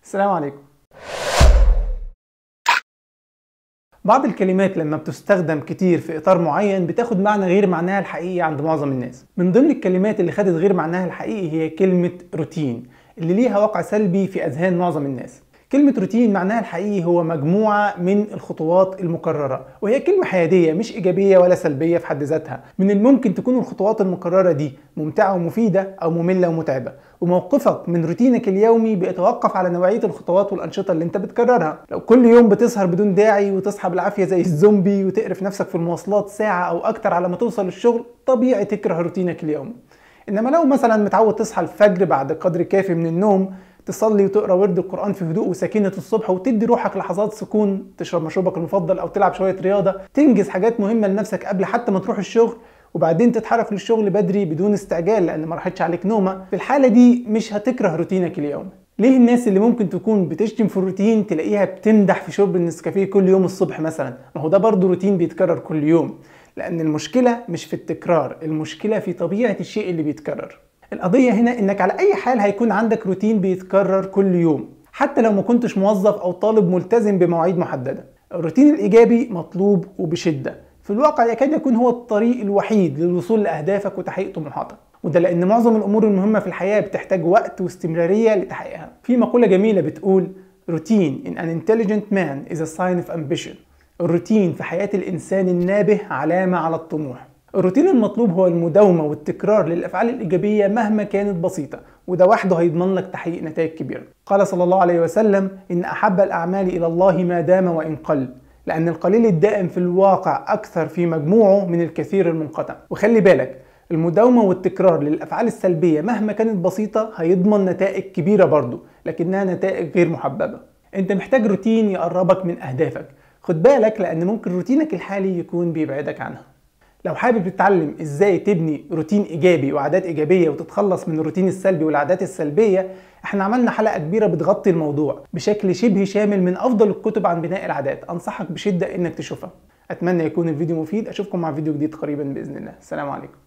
السلام عليكم بعض الكلمات لما بتستخدم كتير في اطار معين بتاخد معنى غير معناها الحقيقي عند معظم الناس من ضمن الكلمات اللي خدت غير معناها الحقيقي هي كلمة روتين اللي ليها وقع سلبي في اذهان معظم الناس كلمة روتين معناها الحقيقي هو مجموعة من الخطوات المكررة وهي كلمة حيادية مش إيجابية ولا سلبية في حد ذاتها من الممكن تكون الخطوات المكررة دي ممتعة ومفيدة أو مملة ومتعبة وموقفك من روتينك اليومي بيتوقف على نوعية الخطوات والأنشطة اللي أنت بتكررها لو كل يوم بتسهر بدون داعي وتصحى بالعافية زي الزومبي وتقرف نفسك في المواصلات ساعة أو أكتر على ما توصل الشغل طبيعي تكره روتينك اليومي انما لو مثلا متعود تصحى الفجر بعد قدر كافي من النوم تصلي وتقرا ورد القران في هدوء وسكينه الصبح وتدي روحك لحظات سكون تشرب مشروبك المفضل او تلعب شويه رياضه تنجز حاجات مهمه لنفسك قبل حتى ما تروح الشغل وبعدين تتحرك للشغل بدري بدون استعجال لان ما راحتش عليك نومه في الحاله دي مش هتكره روتينك اليومي ليه الناس اللي ممكن تكون بتشتم في الروتين تلاقيها بتمدح في شرب النسكافيه كل يوم الصبح مثلا ما هو ده برضه روتين بيتكرر كل يوم لان المشكله مش في التكرار المشكله في طبيعه الشيء اللي بيتكرر القضية هنا انك على اي حال هيكون عندك روتين بيتكرر كل يوم حتى لو ما كنتش موظف او طالب ملتزم بمواعيد محددة الروتين الايجابي مطلوب وبشدة في الواقع يكاد يكون هو الطريق الوحيد للوصول لاهدافك وتحقيق طموحاتك وده لان معظم الامور المهمة في الحياة بتحتاج وقت واستمرارية لتحقيقها في مقولة جميلة بتقول روتين in an intelligent man is a sign of ambition الروتين في حياة الإنسان النابه علامة على الطموح الروتين المطلوب هو المداومة والتكرار للأفعال الإيجابية مهما كانت بسيطة وده وحده هيضمن لك تحقيق نتائج كبيرة قال صلى الله عليه وسلم إن أحب الأعمال إلى الله ما دام وإن قل لأن القليل الدائم في الواقع أكثر في مجموعه من الكثير المنقطع وخلي بالك المداومة والتكرار للأفعال السلبية مهما كانت بسيطة هيضمن نتائج كبيرة برضه لكنها نتائج غير محببة انت محتاج روتين يقربك من أهدافك خد بالك لأن ممكن روتينك الحالي يكون بيبعدك عنها لو حابب تتعلم ازاي تبني روتين ايجابي وعادات ايجابيه وتتخلص من الروتين السلبي والعادات السلبيه احنا عملنا حلقه كبيره بتغطي الموضوع بشكل شبه شامل من افضل الكتب عن بناء العادات انصحك بشده انك تشوفها اتمنى يكون الفيديو مفيد اشوفكم مع فيديو جديد قريبا باذن الله السلام عليكم